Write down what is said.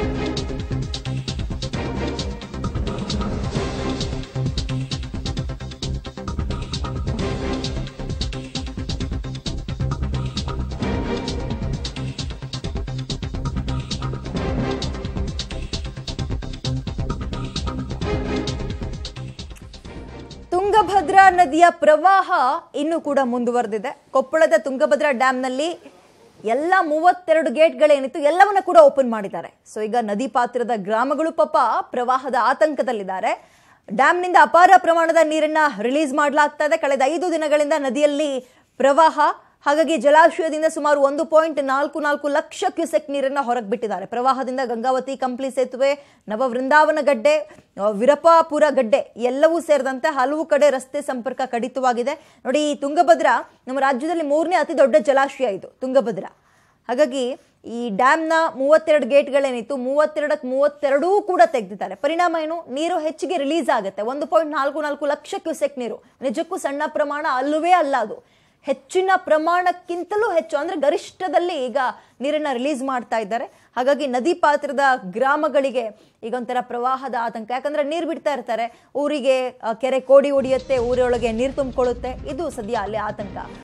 ತುಂಗಭದ್ರಾ ನದಿಯ ಪ್ರವಾಹ ಇನ್ನೂ ಕೂಡ ಮುಂದುವರೆದಿದೆ ಕೊಪ್ಪಳದ ತುಂಗಭದ್ರಾ ಡ್ಯಾಂನಲ್ಲಿ ಎಲ್ಲ ಮೂವತ್ತೆರಡು ಗೇಟ್ಗಳೇನಿತ್ತು ಎಲ್ಲವನ್ನ ಕೂಡ ಓಪನ್ ಮಾಡಿದ್ದಾರೆ ಸೊ ಈಗ ನದಿ ಪಾತ್ರದ ಗ್ರಾಮಗಳು ಪಾಪ ಪ್ರವಾಹದ ಆತಂಕದಲ್ಲಿದ್ದಾರೆ ಡ್ಯಾಂನಿಂದ ಅಪಾರ ಪ್ರಮಾಣದ ನೀರನ್ನ ರಿಲೀಸ್ ಮಾಡಲಾಗ್ತಾ ಇದೆ ಕಳೆದ ಐದು ದಿನಗಳಿಂದ ನದಿಯಲ್ಲಿ ಪ್ರವಾಹ ಹಾಗಾಗಿ ಜಲಾಶಯದಿಂದ ಸುಮಾರು ಒಂದು ಪಾಯಿಂಟ್ ನಾಲ್ಕು ನಾಲ್ಕು ಲಕ್ಷ ಕ್ಯೂಸೆಕ್ ನೀರನ್ನ ಹೊರಗೆ ಬಿಟ್ಟಿದ್ದಾರೆ ಪ್ರವಾಹದಿಂದ ಗಂಗಾವತಿ ಕಂಪ್ಲಿ ಸೇತುವೆ ನವವೃಂದಾವನ ಗಡ್ಡೆ ಆ, ವಿರಪಾಪುರ ಗಡ್ಡೆ ಎಲ್ಲವೂ ಸೇರಿದಂತೆ ಹಲವು ಕಡೆ ರಸ್ತೆ ಸಂಪರ್ಕ ಕಡಿತವಾಗಿದೆ ನೋಡಿ ಈ ತುಂಗಭದ್ರಾ ನಮ್ಮ ರಾಜ್ಯದಲ್ಲಿ ಮೂರನೇ ಅತಿ ದೊಡ್ಡ ಜಲಾಶಯ ಇದು ತುಂಗಭದ್ರಾ ಹಾಗಾಗಿ ಈ ಡ್ಯಾಮ್ನ ಮೂವತ್ತೆರಡು ಗೇಟ್ಗಳೇನಿತ್ತು ಮೂವತ್ತೆರಡಕ್ಕೆ ಮೂವತ್ತೆರಡೂ ಕೂಡ ತೆಗೆದಿದ್ದಾರೆ ಪರಿಣಾಮ ಏನು ನೀರು ಹೆಚ್ಚಿಗೆ ರಿಲೀಸ್ ಆಗುತ್ತೆ ಒಂದು ಪಾಯಿಂಟ್ ನಾಲ್ಕು ನಾಲ್ಕು ಲಕ್ಷ ಕ್ಯೂಸೆಕ್ ನೀರು ನಿಜಕ್ಕೂ ಸಣ್ಣ ಪ್ರಮಾಣ ಅಲ್ಲವೇ ಅಲ್ಲ ಅದು ಹೆಚ್ಚಿನ ಪ್ರಮಾಣಕ್ಕಿಂತಲೂ ಹೆಚ್ಚು ಅಂದ್ರೆ ಗರಿಷ್ಠದಲ್ಲಿ ಈಗ ನೀರನ್ನ ರಿಲೀಸ್ ಮಾಡ್ತಾ ಇದ್ದಾರೆ ಹಾಗಾಗಿ ನದಿ ಪಾತ್ರದ ಗ್ರಾಮಗಳಿಗೆ ಈಗ ಒಂಥರ ಪ್ರವಾಹದ ಆತಂಕ ಯಾಕಂದ್ರೆ ನೀರು ಬಿಡ್ತಾ ಇರ್ತಾರೆ ಊರಿಗೆ ಆ, ಕೆರೆ ಕೋಡಿ ಹೊಡಿಯುತ್ತೆ ಊರೊಳಗೆ ನೀರು ತುಂಬಿಕೊಳ್ಳುತ್ತೆ ಇದು ಸದ್ಯ ಅಲ್ಲಿ ಆತಂಕ